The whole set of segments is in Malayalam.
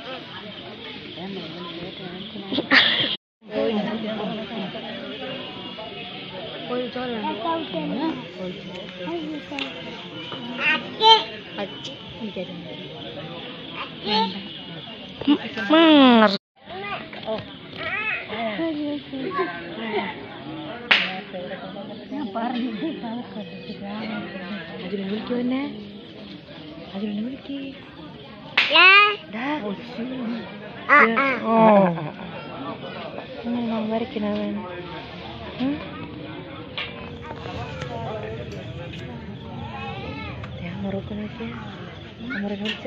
അതിനെ വിളിക്കൂ എന്നെ അതിനെ വിളിക്ക് ഓ അങ്ങനെ നാം വരയ്ക്കണവൻ അമറൊക്കെ നോക്കിയ അമറ വിളിച്ച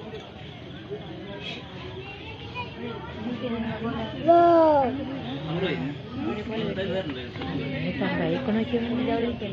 പങ്കായിക്കെ നോക്കിയ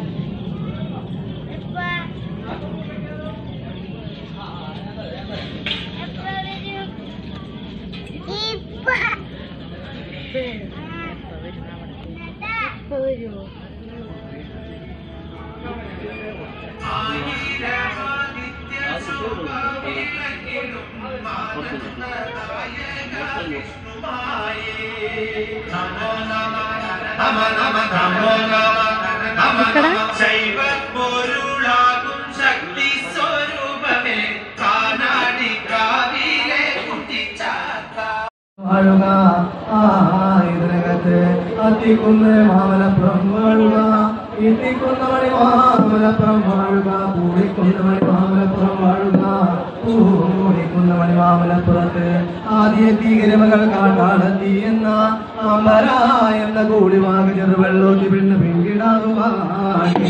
പൊരുളാകും ശക്തി സ്വരൂപമേ കാനാടി കാവിലെ കുട്ടിച്ചാത്ത വാഴുക ആ ഇതിനകത്ത് അത്തിക്കുന്ന് മാമലപ്പുറം വാഴുക ഇത്തിക്കുന്ന മണി മാമലപ്പുറം വാഴുക പൂടിക്കുന്ന മണി മാമലപ്പുറം വാഴുക പൂടിക്കുന്ന മണി മാമലപ്പുറത്ത് ആദ്യത്തി ഗരമകൾ കാട്ടാടത്തി എന്ന അമര എന്ന കൂടിവാക ചെറുവെള്ളോത്തി പെണ്ണ് പിങ്കിടാകുവാണി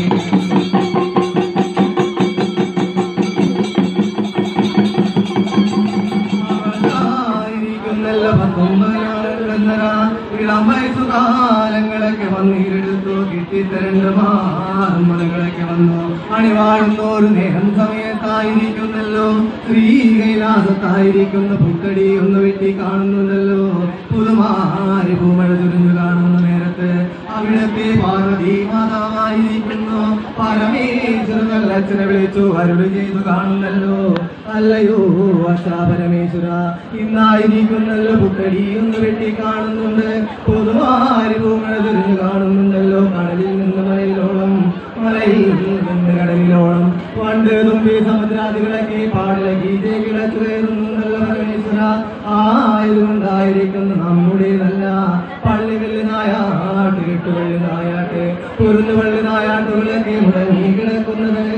ആയിരിക്കുന്നല്ല പത്തൊമ്പതിനാളുകളെന്നര ഇളം വയസ്സുകാലങ്ങളൊക്കെ വന്നിരെടുത്തു കിട്ടിത്തരണ്ട് മാറുമളകളൊക്കെ വന്നു അണിവാഴുന്നോരു നേരം സമയത്തായിരിക്കുന്നല്ലോ സ്ത്രീ കൈലാസത്തായിരിക്കുന്ന പുക്കടി ഒന്ന് വെട്ടി കാണുന്നുണ്ടല്ലോ പുതുമാരി പൂമഴ ചുരിഞ്ഞു കാണുന്ന നേരത്ത് അവിടത്തെ പാർവതി മാതാവായിരിക്കുന്നു പരമേശ്വരൻ അച്ഛനെ വിളിച്ചു അരുളി ചെയ്തു കാണുന്നല്ലോ അല്ലയോ അച്ഛാ പരമേശ്വര ഇന്നായിരിക്കുന്നല്ലോ പുക്കടി ഒന്ന് വെട്ടി കാണുന്നുണ്ട് പുതുമാരി പൂമഴ ചുരിഞ്ഞു കാണുന്നുണ്ടല്ലോ കടലിൽ നിന്ന് മലയിലോളം മലയിൽ നിന്ന് കടലിലോളം പണ്ട് തുമ്പി സമുദ്രാദികളൊക്കെ പാടിലക്കി കിളച്ചു കയറുന്നുണ്ടല്ലോ പരമേശ്വര ആയതുകൊണ്ടായിരിക്കുന്നു നമ്മുടെ നല്ല പള്ളികളിൽ നായാട്ട് കെട്ടുകളിൽ നായാട്ട് കുരുന്നുപള്ളി നായാട്ടുകളൊക്കെ മുടങ്ങി കിടക്കുന്നത്